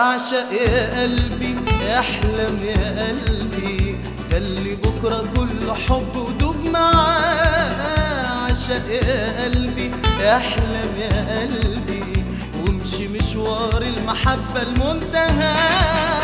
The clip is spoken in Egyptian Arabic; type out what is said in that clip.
اعشق يا قلبي احلم يا قلبي خلي بكرة كله حب ودوب معاه عشق يا قلبي احلم يا قلبي وامشي مشوار المحبة المنتهى